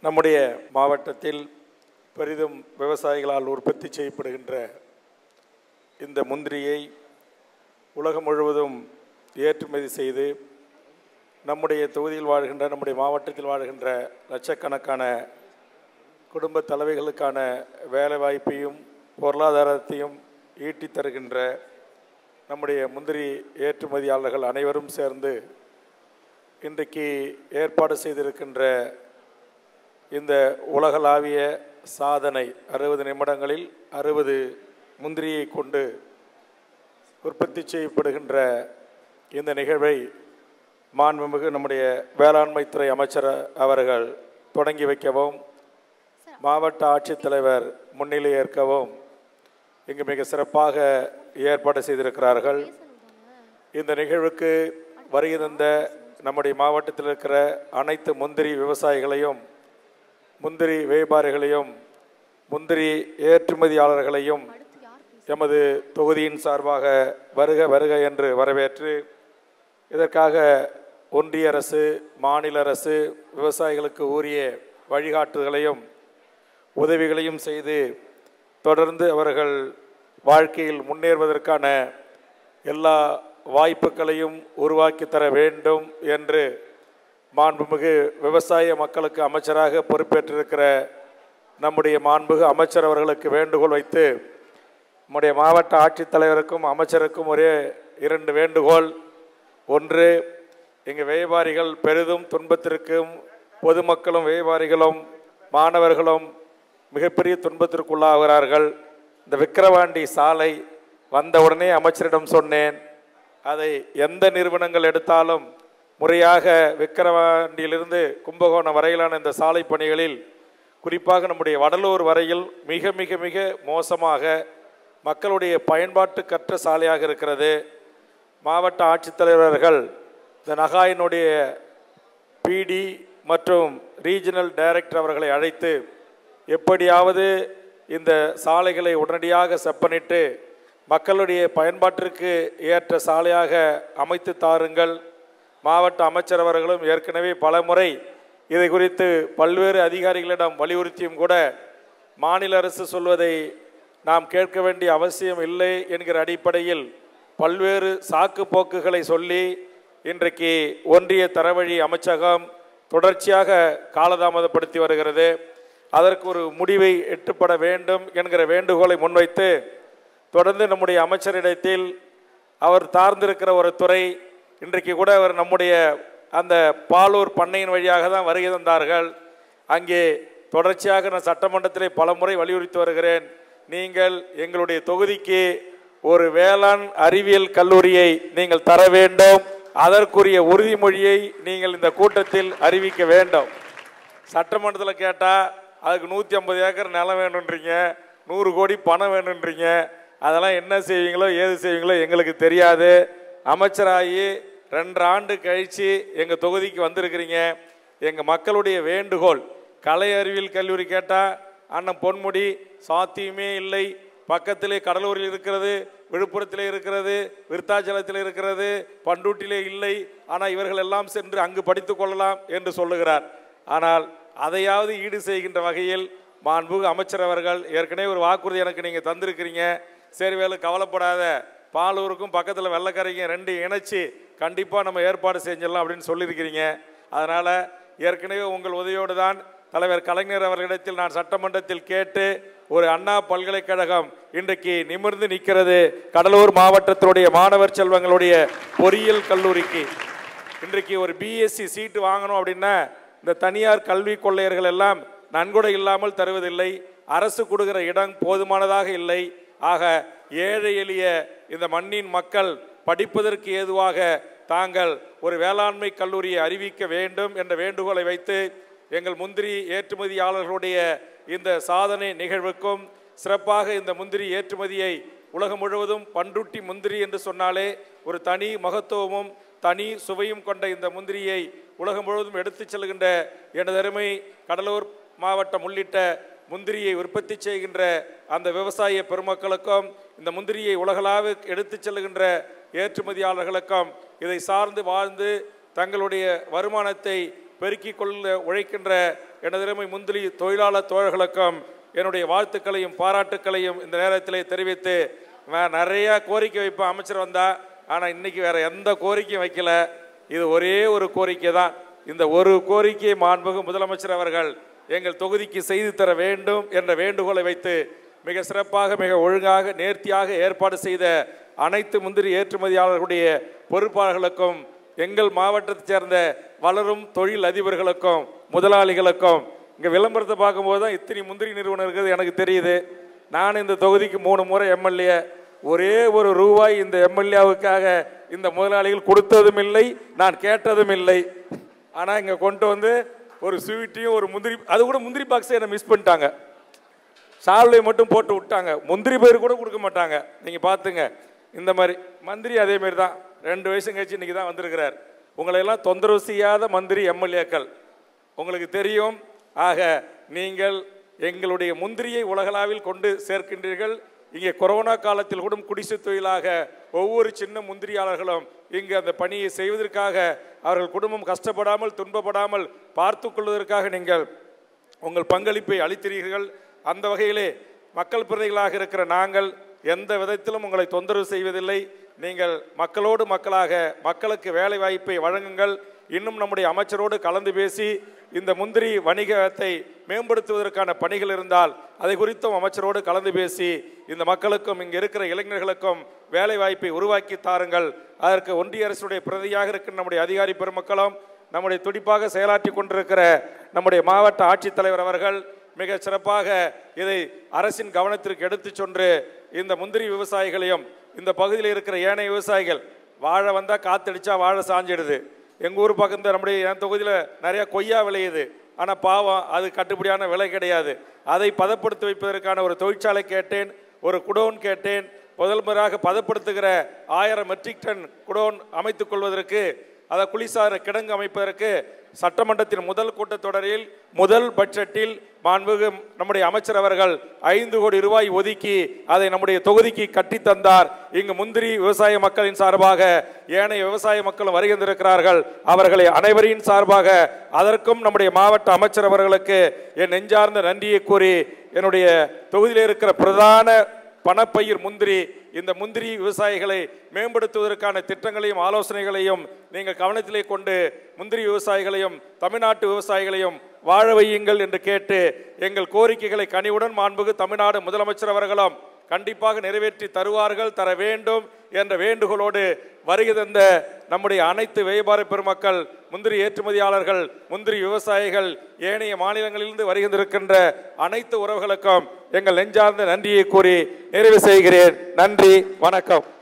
நம்முடைய மாவட்டத்தில் பெரிதும் விவசாயிகளால் உற்பத்தி செய்யப்படுகின்ற இந்த முந்திரியை உலகம் முழுவதும் ஏற்றுமதி செய்து நம்முடைய தொகுதியில் வாழ்கின்ற நம்முடைய மாவட்டத்தில் வாழ்கின்ற லட்சக்கணக்கான குடும்ப தலைவைகளுக்கான வேலைவாய்ப்பையும் பொருளாதாரத்தையும் ஈட்டித் தருகின்ற நம்முடைய முந்திரி ஏற்றுமதியாளர்கள் அனைவரும் சேர்ந்து இன்றைக்கு ஏற்பாடு செய்திருக்கின்ற இந்த உலகளாவிய சாதனை அறுபது நிமிடங்களில் அறுபது முந்திரியை கொண்டு உற்பத்தி செய்யப்படுகின்ற இந்த நிகழ்வை மாண்புமிகு நம்முடைய வேளாண்மைத்துறை அமைச்சர் அவர்கள் தொடங்கி வைக்கவும் மாவட்ட ஆட்சித்தலைவர் முன்னிலை ஏற்கவும் இங்கு மிக சிறப்பாக ஏற்பாடு செய்திருக்கிறார்கள் இந்த நிகழ்வுக்கு வருகை தந்த நம்முடைய மாவட்டத்தில் இருக்கிற அனைத்து முந்திரி விவசாயிகளையும் முந்திரி வியாபாரிகளையும் முந்திரி ஏற்றுமதியாளர்களையும் எமது தொகுதியின் சார்பாக வருக வருக என்று வரவேற்று இதற்காக ஒன்றிய அரசு மாநில அரசு விவசாயிகளுக்கு உரிய வழிகாட்டுதலையும் உதவிகளையும் செய்து தொடர்ந்து அவர்கள் வாழ்க்கையில் முன்னேறுவதற்கான எல்லா வாய்ப்புகளையும் உருவாக்கி தர வேண்டும் என்று மாண்புமிகு விவசாய மக்களுக்கு அமைச்சராக பொறுப்பேற்றிருக்கிற நம்முடைய மாண்புமிகு அமைச்சர் அவர்களுக்கு வேண்டுகோள் வைத்து நம்முடைய மாவட்ட ஆட்சித்தலைவருக்கும் அமைச்சருக்கும் ஒரே இரண்டு வேண்டுகோள் ஒன்று இங்கு வியாபாரிகள் பெரிதும் துன்பத்திற்கும் பொதுமக்களும் வியாபாரிகளும் மாணவர்களும் மிகப்பெரிய துன்பத்திற்குள்ளாகிறார்கள் இந்த விக்கிரவாண்டி சாலை வந்தவுடனே அமைச்சரிடம் சொன்னேன் அதை எந்த நிறுவனங்கள் எடுத்தாலும் முறையாக விக்கிரவாண்டியிலிருந்து கும்பகோணம் வரையிலான இந்த சாலை பணிகளில் குறிப்பாக நம்முடைய வடலூர் வரையில் மிக மிக மிக மோசமாக மக்களுடைய பயன்பாட்டுக்கற்ற சாலையாக இருக்கிறது மாவட்ட ஆட்சித்தலைவர்கள் இந்த நகாயினுடைய பிடி மற்றும் ரீஜனல் டைரக்டர் அவர்களை அழைத்து எப்படியாவது இந்த சாலைகளை உடனடியாக செப்பனிட்டு மக்களுடைய பயன்பாட்டிற்கு ஏற்ற சாலையாக அமைத்து தாருங்கள் மாவட்ட அமைச்சர் அவர்களும் ஏற்கனவே பல முறை இதை குறித்து பல்வேறு அதிகாரிகளிடம் வலியுறுத்தியும் கூட மாநில அரசு சொல்வதை நாம் கேட்க வேண்டிய அவசியம் இல்லை என்கிற அடிப்படையில் பல்வேறு சாக்கு போக்குகளை சொல்லி இன்றைக்கு ஒன்றிய தரவழி அமைச்சகம் தொடர்ச்சியாக காலதாமதப்படுத்தி வருகிறது அதற்கு ஒரு முடிவை எட்டுப்பட வேண்டும் என்கிற வேண்டுகோளை முன்வைத்து தொடர்ந்து நம்முடைய அமைச்சரிடத்தில் அவர் சார்ந்திருக்கிற ஒரு துறை இன்றைக்கு கூட அவர் நம்முடைய அந்த பாலூர் பண்ணையின் வழியாக தான் வருகை தந்தார்கள் அங்கே தொடர்ச்சியாக நான் சட்டமன்றத்திலே பலமுறை வலியுறுத்தி வருகிறேன் நீங்கள் எங்களுடைய தொகுதிக்கு ஒரு வேளாண் அறிவியல் கல்லூரியை நீங்கள் தர வேண்டும் அதற்குரிய உறுதிமொழியை நீங்கள் இந்த கூட்டத்தில் அறிவிக்க வேண்டும் சட்டமன்றத்தில் கேட்டால் அதுக்கு நூற்றி ஐம்பது ஏக்கர் நிலம் வேணுன்றீங்க நூறு கோடி பணம் வேணுன்றீங்க அதெல்லாம் என்ன செய்வீங்களோ ஏது செய்வீங்களோ எங்களுக்கு தெரியாது அமைச்சராகி ரெண்டு ஆண்டு கழித்து எங்கள் தொகுதிக்கு வந்திருக்கிறீங்க எங்கள் மக்களுடைய வேண்டுகோள் கலை அறிவியல் கல்லூரி கேட்டால் அண்ணன் பொன்முடி சாத்தியமே இல்லை பக்கத்திலே கடலூரில் இருக்கிறது விழுப்புரத்திலே இருக்கிறது விருத்தாச்சலத்தில் இருக்கிறது பண்டூட்டிலே இல்லை ஆனால் இவர்கள் எல்லாம் சென்று அங்கு படித்து கொள்ளலாம் என்று சொல்லுகிறார் ஆனால் அதையாவது ஈடு செய்கின்ற வகையில் மாண்புகு அமைச்சர் அவர்கள் ஏற்கனவே ஒரு வாக்குறுதி எனக்கு நீங்கள் தந்திருக்கிறீங்க சரி வேலை கவலைப்படாத பாலூருக்கும் பக்கத்தில் வெள்ளக்கரைக்கும் ரெண்டு இணைச்சி கண்டிப்பாக நம்ம ஏற்பாடு செஞ்சிடலாம் அப்படின்னு சொல்லியிருக்கிறீங்க அதனால் ஏற்கனவே உங்கள் உதவியோடு தான் தலைவர் கலைஞர் அவர்களிடத்தில் நான் சட்டமன்றத்தில் கேட்டு ஒரு அண்ணா பல்கலைக்கழகம் இன்றைக்கு நிமிர்ந்து நிற்கிறது கடலூர் மாவட்டத்தினுடைய மாணவர் செல்வங்களுடைய பொறியியல் கல்லூரிக்கு இன்றைக்கு ஒரு பிஎஸ்சி சீட்டு வாங்கணும் அப்படின்னா இந்த தனியார் கல்வி கொள்ளையர்கள் எல்லாம் நன்கொடை இல்லாமல் தருவதில்லை அரசு கொடுக்கிற இடம் போதுமானதாக இல்லை ஆக ஏழை எளிய இந்த மண்ணின் மக்கள் படிப்பதற்கு ஏதுவாக தாங்கள் ஒரு வேளாண்மை கல்லூரியை அறிவிக்க வேண்டும் என்ற வேண்டுகோளை வைத்து எங்கள் முந்திரி ஏற்றுமதியாளர்களுடைய இந்த சாதனை நிகழ்வுக்கும் சிறப்பாக இந்த முந்திரி ஏற்றுமதியை உலகம் முழுவதும் பன்ருட்டி முந்திரி என்று சொன்னாலே ஒரு தனி மகத்துவமும் தனி சுவையும் கொண்ட இந்த முந்திரியை உலகம் முழுவதும் எடுத்துச் செல்கின்ற எனதருமை கடலூர் மாவட்டம் உள்ளிட்ட முந்திரியை உற்பத்தி செய்கின்ற அந்த விவசாய பெருமக்களுக்கும் இந்த முந்திரியை உலகளாக எடுத்துச் செல்கின்ற ஏற்றுமதியாளர்களுக்கும் இதை சார்ந்து வாழ்ந்து தங்களுடைய வருமானத்தை பெருக்கிக் கொள்ள உழைக்கின்ற எனதருமை முந்திரி தொழிலாளர் தோழர்களுக்கும் என்னுடைய வாழ்த்துக்களையும் பாராட்டுக்களையும் இந்த நேரத்திலே தெரிவித்து நான் நிறைய கோரிக்கை வைப்பேன் அமைச்சர் வந்தா ஆனால் இன்னைக்கு வேற எந்த கோரிக்கையும் வைக்கல இது ஒரே ஒரு கோரிக்கை தான் இந்த ஒரு கோரிக்கையை மாண்புகு முதலமைச்சர் அவர்கள் எங்கள் தொகுதிக்கு செய்து தர வேண்டும் என்ற வேண்டுகோளை வைத்து மிக சிறப்பாக மிக ஒழுங்காக நேர்த்தியாக ஏற்பாடு செய்த அனைத்து முந்திரி ஏற்றுமதியாளர்களுடைய பொறுப்பாளர்களுக்கும் எங்கள் மாவட்டத்தைச் சேர்ந்த வளரும் தொழில் அதிபர்களுக்கும் முதலாளிகளுக்கும் இங்கே விளம்பரத்தை பார்க்கும்போது தான் இத்தனை முந்திரி நிறுவனம் இருக்குது எனக்கு தெரியுது நான் இந்த தொகுதிக்கு மூணு முறை எம்எல்ஏ ஒரே ஒரு ரூபாய் இந்த எம்எல்ஏவுக்காக இந்த முதலாளிகள் கொடுத்ததும் இல்லை நான் கேட்டதும் இல்லை ஆனால் இங்கே கொண்டு வந்து ஒரு ஸ்வீட்டையும் ஒரு முந்திரி அது கூட முந்திரி பாக்ஸை என்னை மிஸ் பண்ணிட்டாங்க சால்வை மட்டும் போட்டு விட்டாங்க முந்திரி பயிர் கூட கொடுக்க மாட்டாங்க நீங்கள் பார்த்துங்க இந்த மாதிரி மந்திரி அதே மாதிரி தான் ரெண்டு வயசு கழிச்சு இன்னைக்கு தான் வந்திருக்கிறார் உங்களை எல்லாம் தொந்தரவு செய்யாத மந்திரி எம்எல்ஏக்கள் உங்களுக்கு தெரியும் ஆக நீங்கள் எங்களுடைய முந்திரியை உலகளாவில் கொண்டு சேர்க்கின்றீர்கள் இங்கே கொரோனா காலத்தில் கூட குடிசை தொழிலாக ஒவ்வொரு சின்ன முந்திரியாளர்களும் இங்கு அந்த பணியை செய்வதற்காக அவர்கள் குடும்பம் கஷ்டப்படாமல் துன்பப்படாமல் பார்த்து கொள்வதற்காக நீங்கள் உங்கள் பங்களிப்பை அளித்தீர்கள் அந்த வகையிலே மக்கள் பிரதிகளாக இருக்கிற நாங்கள் எந்த விதத்திலும் உங்களை தொந்தரவு செய்வதில்லை நீங்கள் மக்களோடு மக்களாக மக்களுக்கு வேலை வாய்ப்பை வழங்குங்கள் இன்னும் நம்முடைய அமைச்சரோடு கலந்து பேசி இந்த முந்திரி வணிகத்தை மேம்படுத்துவதற்கான பணிகள் இருந்தால் அதை குறித்தும் அமைச்சரோடு கலந்து பேசி இந்த மக்களுக்கும் இங்கே இருக்கிற இளைஞர்களுக்கும் வேலை வாய்ப்பை உருவாக்கி தாருங்கள் அதற்கு ஒன்றிய அரசுடைய பிரதியாக இருக்கிற நம்முடைய அதிகாரி பெருமக்களும் நம்முடைய துடிப்பாக செயலாற்றி கொண்டிருக்கிற நம்முடைய மாவட்ட ஆட்சித்தலைவர் அவர்கள் மிக சிறப்பாக இதை அரசின் கவனத்திற்கு எடுத்துச் சென்று இந்த முந்திரி விவசாயிகளையும் இந்த பகுதியில் இருக்கிற ஏனைய விவசாயிகள் வாழை வந்தால் காத்தடிச்சா வாழை சாஞ்சிடுது எங்கள் ஊர் பக்கத்தில் நம்முடைய என் தொகுதியில் நிறைய கொய்யா விளையுது ஆனால் பாவம் அது கட்டுப்படியான விலை கிடையாது அதை பதப்படுத்தி வைப்பதற்கான ஒரு தொழிற்சாலை கேட்டேன் ஒரு குடோன் கேட்டேன் முதல் முறையாக பதப்படுத்துகிற ஆயிரம் மெட்ரிக் டன் குடோன் அமைத்துக் கொள்வதற்கு அதை குளிசார கிடங்கு அமைப்பதற்கு சட்டமன்றத்தின் முதல் கூட்டத்தொடரில் முதல் பட்ஜெட்டில் மாண்புகு நம்முடைய அமைச்சர் அவர்கள் ஐந்து கோடி ரூபாய் ஒதுக்கி அதை நம்முடைய தொகுதிக்கு கட்டித் தந்தார் இங்கு முந்திரி விவசாய மக்களின் சார்பாக ஏனைய விவசாய மக்களும் வருகின்றிருக்கிறார்கள் அவர்களை அனைவரின் சார்பாக அதற்கும் நம்முடைய மாவட்ட அமைச்சர் அவர்களுக்கு என் நெஞ்சார்ந்த நன்றியை கூறி என்னுடைய தொகுதியில் இருக்கிற பிரதான பணப்பயிர் முந்திரி இந்த முந்திரி விவசாயிகளை மேம்படுத்துவதற்கான திட்டங்களையும் ஆலோசனைகளையும் நீங்கள் கவனத்திலே கொண்டு முந்திரி விவசாயிகளையும் தமிழ்நாட்டு விவசாயிகளையும் வாழ வையுங்கள் என்று கேட்டு எங்கள் கோரிக்கைகளை கனிவுடன் மாண்புகு தமிழ்நாடு முதலமைச்சர் அவர்களும் கண்டிப்பாக நிறைவேற்றி தருவார்கள் தர வேண்டும் என்ற வேண்டுகோளோடு வருகை தந்த நம்முடைய அனைத்து வியாபார பெருமக்கள் முந்திரி ஏற்றுமதியாளர்கள் முந்திரி விவசாயிகள் ஏனைய மாநிலங்களிலிருந்து வருகின்றிருக்கின்ற அனைத்து உறவுகளுக்கும் எங்கள் நெஞ்சார்ந்த நன்றியை கூறி நிறைவு செய்கிறேன் நன்றி வணக்கம்